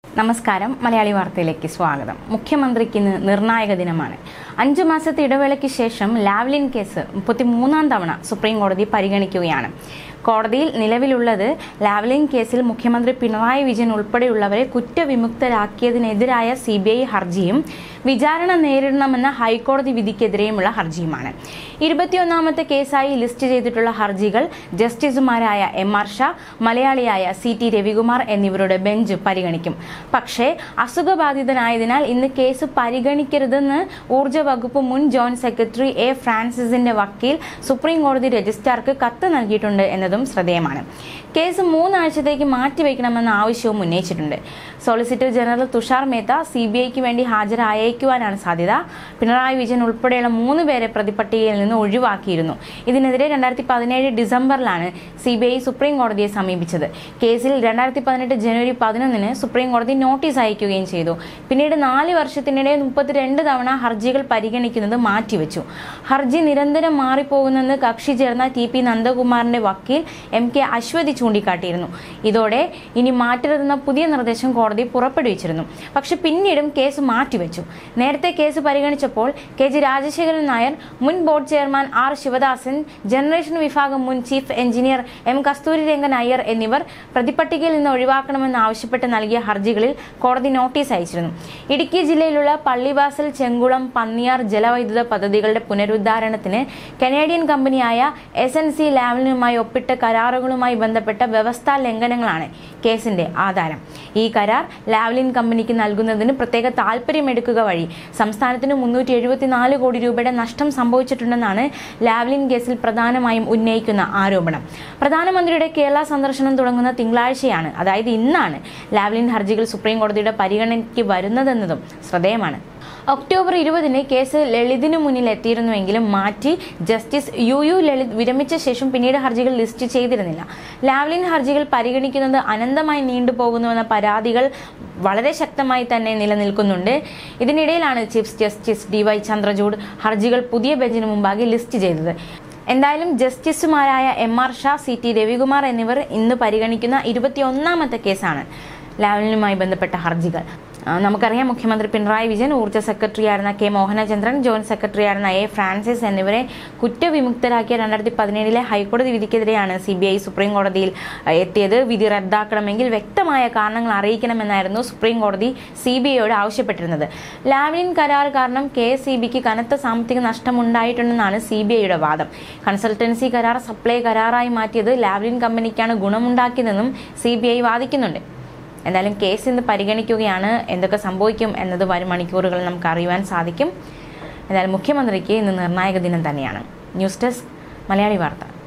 നമസ്കാരം മലയാളി വാർത്തയിലേക്ക് സ്വാഗതം മുഖ്യമന്ത്രിക്ക് ഇന്ന് നിർണായക ദിനമാണ് അഞ്ചു മാസത്തെ ഇടവേളയ്ക്ക് ശേഷം ലാവ്ലിൻ കേസ് മുപ്പത്തിമൂന്നാം തവണ സുപ്രീം കോടതി പരിഗണിക്കുകയാണ് കോടതിയിൽ നിലവിലുള്ളത് ലാവ്ലിൻ കേസിൽ മുഖ്യമന്ത്രി പിണറായി വിജയൻ ഉൾപ്പെടെയുള്ളവരെ കുറ്റവിമുക്തരാക്കിയതിനെതിരായ സി ബി ഐ ഹർജിയും വിചാരണ നേരിടണമെന്ന ഹൈക്കോടതി വിധിക്കെതിരെയുമുള്ള ഹർജിയുമാണ് ഇരുപത്തിയൊന്നാമത്തെ കേസായി ലിസ്റ്റ് ചെയ്തിട്ടുള്ള ഹർജികൾ ജസ്റ്റിസുമാരായ എം ആർ ഷാ മലയാളിയായ സി ടി രവികുമാർ എന്നിവരുടെ ബെഞ്ച് പരിഗണിക്കും പക്ഷേ അസുഖബാധിതനായതിനാൽ ഇന്ന് കേസ് പരിഗണിക്കരുതെന്ന് ഊർജ്ജ വകുപ്പ് മുൻ ജോയിന്റ് സെക്രട്ടറി എ ഫ്രാൻസിസിന്റെ വക്കീൽ സുപ്രീം കോടതി രജിസ്ട്രാർക്ക് കത്ത് നൽകിയിട്ടുണ്ട് എന്നതും ശ്രദ്ധേയമാണ് കേസ് മൂന്നാഴ്ചത്തേക്ക് മാറ്റിവെക്കണമെന്ന ആവശ്യവും ഉന്നയിച്ചിട്ടുണ്ട് solicitor general Tushar Mehta C B ഐക്ക് വേണ്ടി ഹാജരായേക്കുവാനാണ് സാധ്യത പിണറായി വിജയൻ ഉൾപ്പെടെയുള്ള മൂന്ന് പേരെ പ്രതിപട്ടികയിൽ നിന്ന് ഒഴിവാക്കിയിരുന്നു ഇതിനെതിരെ രണ്ടായിരത്തി പതിനേഴ് ഡിസംബറിലാണ് സി ബി ഐ സുപ്രീം കോടതിയെ സമീപിച്ചത് കേസിൽ രണ്ടായിരത്തി പതിനെട്ട് ജനുവരി പതിനൊന്നിന് സുപ്രീം കോടതി നോട്ടീസ് അയക്കുകയും ചെയ്തു പിന്നീട് നാല് വർഷത്തിനിടെ മുപ്പത്തിരണ്ട് തവണ ഹർജികൾ പരിഗണിക്കുന്നത് മാറ്റിവെച്ചു ഹർജി നിരന്തരം മാറിപ്പോകുന്നെന്ന് കക്ഷി ചേർന്ന ടി പി നന്ദകുമാറിന്റെ വക്കീൽ എം കെ അശ്വതി ചൂണ്ടിക്കാട്ടിയിരുന്നു ഇതോടെ ഇനി മാറ്റരുതെന്ന പുതിയ നിർദ്ദേശം കോടതി പുറപ്പെടുവിച്ചിരുന്നു പക്ഷെ പിന്നീടും കേസ് മാറ്റിവെച്ചു നേരത്തെ കേസ് പരിഗണിച്ചപ്പോൾ കെ ജി രാജശേഖരൻ നായർ മുൻ board chairman R Sivadasan generation വിഭാഗം മുൻ chief engineer M Kasthuri Rangan Iyer എന്നിവർ പ്രതിപട്ടികയിൽ നിന്ന് ഒഴിവാക്കണമെന്ന് ആവശ്യപ്പെട്ട് നൽകിയ ഹർജികളിൽ കോടതി നോട്ടീസ് അയച്ചിരുന്നു ഇടുക്കി ജില്ലയിലുള്ള പള്ളിവാസൽ ചെങ്കുളം പന്നിയാർ ജലവൈദ്യുത പദ്ധതികളുടെ പുനരുദ്ധാരണത്തിന് കനേഡിയൻ കമ്പനിയായ എസ് എൻ സി ലാവലിനുമായി ഒപ്പിട്ട കരാറുകളുമായി ബന്ധപ്പെട്ട വ്യവസ്ഥാ ലംഘനങ്ങളാണ് കേസിന്റെ ആധാരം ഈ കരാർ ലാവ്ലിൻ കമ്പനിക്ക് നൽകുന്നതിന് പ്രത്യേക താൽപര്യമെടുക്കുക വഴി സംസ്ഥാനത്തിന് മുന്നൂറ്റി എഴുപത്തിനാല് കോടി രൂപയുടെ നഷ്ടം സംഭവിച്ചിട്ടുണ്ടെന്നാണ് ലാവ്ലിൻ കേസിൽ പ്രധാനമായും ഉന്നയിക്കുന്ന ആരോപണം പ്രധാനമന്ത്രിയുടെ കേരള സന്ദർശനം തുടങ്ങുന്ന തിങ്കളാഴ്ചയാണ് അതായത് ഇന്നാണ് ലാവ്ലിൻ ഹർജികൾ സുപ്രീം കോടതിയുടെ പരിഗണനയ്ക്ക് വരുന്നതെന്നതും ശ്രദ്ധേയമാണ് ഒക്ടോബർ ഇരുപതിന് കേസ് ലളിതിനു മുന്നിൽ എത്തിയിരുന്നുവെങ്കിലും മാറ്റി ജസ്റ്റിസ് യു യു ലളിത് വിരമിച്ച ശേഷം പിന്നീട് ഹർജികൾ ലിസ്റ്റ് ചെയ്തിരുന്നില്ല ലാവ്ലിൻ ഹർജികൾ പരിഗണിക്കുന്നത് അനന്തമായി നീണ്ടുപോകുന്നുവെന്ന പരാതികൾ വളരെ ശക്തമായി തന്നെ നിലനിൽക്കുന്നുണ്ട് ഇതിനിടയിലാണ് chief justice D Y Chandrachud ഹർജികൾ പുതിയ ബെഞ്ചിന് മുമ്പാകെ ലിസ്റ്റ് ചെയ്തത് എന്തായാലും ജസ്റ്റിസുമാരായ M R Shah C T Ravikumar എന്നിവർ ഇന്ന് പരിഗണിക്കുന്ന ഇരുപത്തിയൊന്നാമത്തെ കേസാണ് ലാവലിനുമായി ബന്ധപ്പെട്ട ഹർജികൾ ആ, നമുക്കറിയാം മുഖ്യമന്ത്രി പിണറായി വിജയൻ ഊർജ്ജ സെക്രട്ടറിയായിരുന്ന കെ മോഹനചന്ദ്രൻ ജോയിന്റ് സെക്രട്ടറിയായിരുന്ന എ ഫ്രാൻസിസ് എന്നിവരെ കുറ്റവിമുക്തരാക്കിയ രണ്ടായിരത്തി പതിനേഴിലെ ഹൈക്കോടതി വിധിക്കെതിരെയാണ് സി ബി ഐ സുപ്രീം കോടതിയിൽ ആ, എത്തിയത് വിധി റദ്ദാക്കണമെങ്കിൽ വ്യക്തമായ കാരണങ്ങൾ അറിയിക്കണമെന്നായിരുന്നു സുപ്രീം കോടതി സി ബി ഐയോട് ആവശ്യപ്പെട്ടിരുന്നത് ലാവ്ലിൻ കരാർ കാരണം കെ എസ് സി ബിക്ക് കനത്ത സാമ്പത്തിക നഷ്ടമുണ്ടായിട്ടുണ്ടെന്നാണ് സി ബി ഐയുടെ വാദം കൺസൾട്ടൻസി കരാർ സപ്ലൈ കരാറായി മാറ്റിയത് ലാവ്ലിൻ കമ്പനിക്കാണ് ഗുണമുണ്ടാക്കിയതെന്നും സി ബി ഐ വാദിക്കുന്നുണ്ട് എന്തായാലും കേസ് ഇന്ന് പരിഗണിക്കുകയാണ് എന്തൊക്കെ സംഭവിക്കും എന്നത് വരും മണിക്കൂറുകളിൽ നമുക്ക് അറിയുവാൻ സാധിക്കും എന്തായാലും മുഖ്യമന്ത്രിക്ക് ഇന്ന് നിർണായക ദിനം തന്നെയാണ് ന്യൂസ് ഡെസ്ക് മലയാളി വാർത്ത